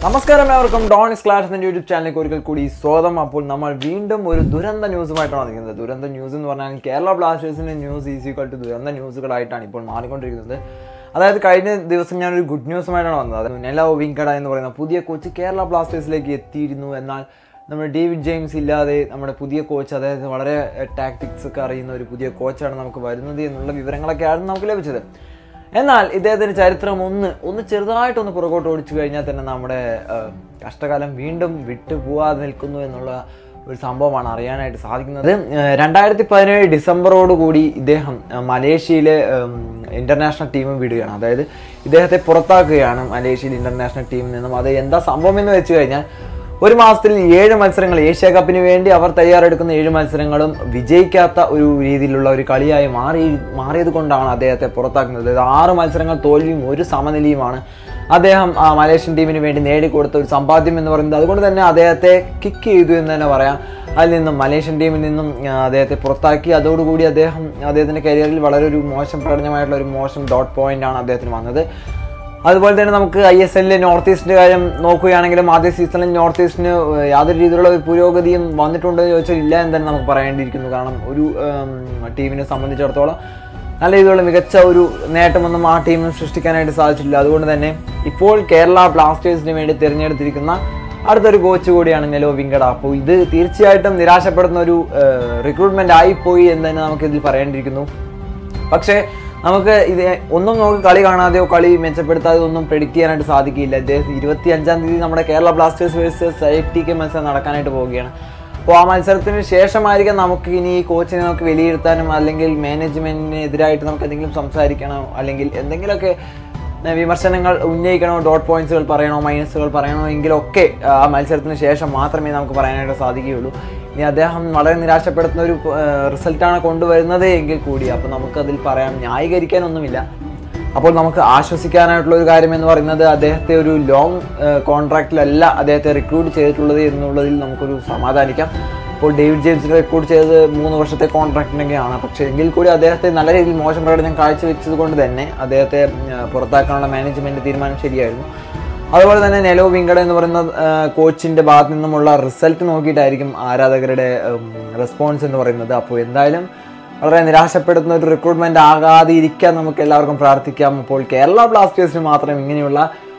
നമസ്കാരം ഏവർക്കും ഡോണിസ് ക്ലാഷ് എന്ന യൂട്യൂബ് ചാനലിലേക്ക് ഒരിക്കൽ കൂടി സ്വാഗതം അപ്പോൾ നമ്മൾ വീണ്ടും ഒരു ദുരന്ത ന്യൂസുമായിട്ടാണ് വന്നിരിക്കുന്നത് ദുരന്ത ന്യൂസ് എന്ന് പറഞ്ഞാൽ കേരള ബ്ലാസ്റ്റേഴ്സിന്റെ ന്യൂസ് ഈസിക്വൽ ടു ദുരന്ത ന്യൂസുകളായിട്ടാണ് ഇപ്പോൾ മാറിക്കൊണ്ടിരിക്കുന്നത് അതായത് കഴിഞ്ഞ ദിവസം ഞാനൊരു ഗുഡ് ന്യൂസുമായിട്ടാണ് വന്നത് അത് നെല വിങ്കട എന്ന് പറയുന്ന പുതിയ കോച്ച് കേരള ബ്ലാസ്റ്റേഴ്സിലേക്ക് എത്തിയിരുന്നു എന്നാൽ നമ്മുടെ ഡേവിഡ് ജെയിംസ് ഇല്ലാതെ നമ്മുടെ പുതിയ കോച്ച് അതായത് വളരെ ടാക്ടിക്സ് ഒക്കെ അറിയുന്ന ഒരു പുതിയ കോച്ചാണ് നമുക്ക് വരുന്നത് എന്നുള്ള വിവരങ്ങളൊക്കെയാണ് നമുക്ക് ലഭിച്ചത് എന്നാൽ ഇദ്ദേഹത്തിന്റെ ചരിത്രം ഒന്ന് ഒന്ന് ചെറുതായിട്ടൊന്ന് പുറകോട്ട് ഓടിച്ചു കഴിഞ്ഞാൽ തന്നെ നമ്മുടെ ആ, കഷ്ടകാലം വീണ്ടും വിട്ടു പോവാതെ നിൽക്കുന്നു എന്നുള്ള ഒരു സംഭവമാണ് അറിയാനായിട്ട് സാധിക്കുന്നത് രണ്ടായിരത്തി പതിനേഴ് ഡിസംബറോട് കൂടി ഇദ്ദേഹം ആ, മലേഷ്യയിലെ ഉം, ഇന്റർനാഷണൽ ടീം വിടുകയാണ് അതായത് ഇദ്ദേഹത്തെ പുറത്താക്കുകയാണ് മലേഷ്യയിൽ ഇന്റർനാഷണൽ ടീമിൽ നിന്നും അത് എന്താ സംഭവം എന്ന് വെച്ച് കഴിഞ്ഞാൽ ഒരു മാസത്തിൽ ഏഴ് മത്സരങ്ങൾ ഏഷ്യ കപ്പിന് വേണ്ടി അവർ തയ്യാറെടുക്കുന്ന ഏഴ് മത്സരങ്ങളും വിജയിക്കാത്ത ഒരു രീതിയിലുള്ള ഒരു കളിയായി മാറി മാറിയത് കൊണ്ടാണ് അദ്ദേഹത്തെ പുറത്താക്കുന്നത് അതായത് ആറ് മത്സരങ്ങൾ തോൽവിയും ഒരു സമനിലയുമാണ് അദ്ദേഹം ആ മലേഷ്യൻ ടീമിന് വേണ്ടി നേടിക്കൊടുത്ത ഒരു സമ്പാദ്യം എന്ന് പറയുന്നത് അതുകൊണ്ട് തന്നെ അദ്ദേഹത്തെ കിക്ക് ചെയ്തു എന്ന് തന്നെ പറയാം അതിൽ നിന്നും മലേഷ്യൻ ടീമിൽ നിന്നും ആ, അദ്ദേഹത്തെ പുറത്താക്കി അതോടുകൂടി അദ്ദേഹം അദ്ദേഹത്തിൻ്റെ കരിയറിൽ വളരെ ഒരു മോശം പ്രകടനമായിട്ടുള്ള ഒരു മോശം ഡോട്ട് പോയിന്റ് ആണ് അദ്ദേഹത്തിന് വന്നത് അതുപോലെ തന്നെ നമുക്ക് ഐ എസ് എല്ലിലെ നോർത്ത് ഈസ്റ്റിന്റെ കാര്യം നോക്കുകയാണെങ്കിലും ആദ്യ സീസണിൽ നോർത്ത് ഈസ്റ്റിന് യാതൊരു രീതിയിലുള്ള ഒരു പുരോഗതിയും വന്നിട്ടുണ്ടോ എന്ന് ചോദിച്ചാൽ ഇല്ല എന്ന് തന്നെ നമുക്ക് പറയേണ്ടിയിരിക്കുന്നു കാരണം ഒരു ഉം, ടീമിനെ സംബന്ധിച്ചിടത്തോളം നല്ല രീതിയിലുള്ള മികച്ച ഒരു നേട്ടമൊന്നും ആ ടീമിന് സൃഷ്ടിക്കാനായിട്ട് സാധിച്ചിട്ടില്ല അതുകൊണ്ട് തന്നെ ഇപ്പോൾ കേരള ബ്ലാസ്റ്റേഴ്സിന് വേണ്ടി തിരഞ്ഞെടുത്തിരിക്കുന്ന അടുത്തൊരു കോച്ച് കൂടിയാണ് നെലോ വിങ്കട അപ്പോൾ ഇത് തീർച്ചയായിട്ടും നിരാശപ്പെടുന്ന ഒരു റിക്രൂട്ട്മെന്റ് ആയിപ്പോയി എന്ന് തന്നെ നമുക്ക് ഇതിൽ പറയേണ്ടിയിരിക്കുന്നു പക്ഷേ നമുക്ക് ഇത് ഒന്നും നമുക്ക് കളി കാണാതെയോ കളി മെച്ചപ്പെടുത്താതെയോ ഒന്നും പ്രെഡിക്റ്റ് ചെയ്യാനായിട്ട് സാധിക്കില്ല ഇദ്ദേഹം ഇരുപത്തി അഞ്ചാം തീയതി നമ്മുടെ Kerala Blasters versus I T K മത്സരം നടക്കാനായിട്ട് പോവുകയാണ് അപ്പോൾ ആ മത്സരത്തിന് ശേഷമായിരിക്കാം നമുക്ക് ഇനി ഈ കോച്ചിനെ നമുക്ക് വിലയിരുത്താനും അല്ലെങ്കിൽ മാനേജ്മെന്റിന് എതിരായിട്ട് നമുക്ക് എന്തെങ്കിലും സംസാരിക്കണോ അല്ലെങ്കിൽ എന്തെങ്കിലുമൊക്കെ ഏഹ് വിമർശനങ്ങൾ ഉന്നയിക്കണോ ഡോട്ട് പോയിന്റ്സുകൾ പറയണോ മൈനസുകൾ പറയണോ എങ്കിലൊക്കെ ആ മത്സരത്തിന് ശേഷം മാത്രമേ നമുക്ക് പറയാനായിട്ട് സാധിക്കുകയുള്ളൂ ഇനി അദ്ദേഹം വളരെ നിരാശപ്പെടുത്തുന്ന ഒരു റിസൾട്ടാണ് കൊണ്ടുവരുന്നത് എങ്കിൽ കൂടി അപ്പോൾ നമുക്കതിൽ പറയാൻ ന്യായീകരിക്കാനൊന്നുമില്ല അപ്പോൾ നമുക്ക് ആശ്വസിക്കാനായിട്ടുള്ള ഒരു കാര്യം എന്ന് പറയുന്നത് അദ്ദേഹത്തെ ഒരു ലോങ് കോൺട്രാക്റ്റിലല്ല അദ്ദേഹത്തെ റിക്രൂട്ട് ചെയ്തിട്ടുള്ളത് എന്നുള്ളതിൽ നമുക്കൊരു സമാധാനിക്കാം ഇപ്പോൾ ഡേവിഡ് ജെയിംസിന് റിക്രൂട്ട് ചെയ്തത് മൂന്ന് വർഷത്തെ കോൺട്രാക്റ്റിനൊക്കെയാണ് പക്ഷേ എങ്കിൽ കൂടി അദ്ദേഹത്തെ നല്ല രീതിയിൽ മോശം പ്രകടനം കാഴ്ചവെച്ചത് കൊണ്ട് തന്നെ അദ്ദേഹത്തെ ആ, പുറത്താക്കാനുള്ള മാനേജ്മെന്റ് തീരുമാനം ശരിയായിരുന്നു അതുപോലെ തന്നെ നെലോ വിങ്കട എന്ന് പറയുന്ന ആ, കോച്ചിന്റെ ഭാഗത്തു നിന്നുമുള്ള റിസൾട്ട് നോക്കിയിട്ടായിരിക്കും ആരാധകരുടെ റെസ്പോൺസ് എന്ന് പറയുന്നത് അപ്പോൾ എന്തായാലും വളരെ നിരാശപ്പെടുത്തുന്ന ഒരു റിക്രൂട്ട്മെന്റ് ആകാതെ ഇരിക്കാൻ നമുക്ക് എല്ലാവർക്കും പ്രാർത്ഥിക്കാം അപ്പോൾ കേരള ബ്ലാസ്റ്റേഴ്സിന് മാത്രം ഇങ്ങനെയുള്ള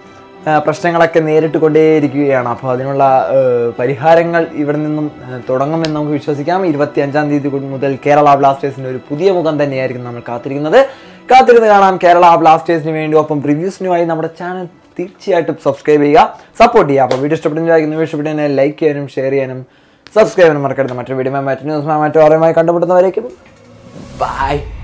ആ, പ്രശ്നങ്ങളൊക്കെ നേരിട്ട് കൊണ്ടേയിരിക്കുകയാണ് അപ്പോൾ അതിനുള്ള ആ, പരിഹാരങ്ങൾ ഇവിടെ നിന്നും ആ, തുടങ്ങുമെന്ന് നമുക്ക് വിശ്വസിക്കാം ഇരുപത്തി അഞ്ചാം തീയതി കു- മുതൽ കേരള ബ്ലാസ്റ്റേഴ്സിന്റെ ഒരു പുതിയ മുഖം തന്നെയായിരിക്കും നമ്മൾ കാത്തിരിക്കുന്നത് കാത്തിരുന്ന് കാണാം കേരള ബ്ലാസ്റ്റേഴ്സിന് വേണ്ടി ഒപ്പം റിവ്യൂസിനുമായി നമ്മുടെ ചാനൽ തീർച്ചയായിട്ടും സബ്സ്ക്രൈബ് ചെയ്യുക സപ്പോർട്ട് ചെയ്യുക അപ്പോൾ വീഡിയോ ഇഷ്ടപ്പെടുന്നതായിരിക്കും വീഡിയോ ഇഷ്ടപ്പെട്ടതിനെ ലൈക്ക് ചെയ്യാനും ഷെയർ ചെയ്യാനും സബ്സ്ക്രൈബ് ചെയ്യാനും മറക്കരുത് മറ്റൊരു വീഡിയോ മറ്റു ന്യൂസ് മറ്റു അറിയുമായി കണ്ടുപിടുന്നവരേക്കും ബൈ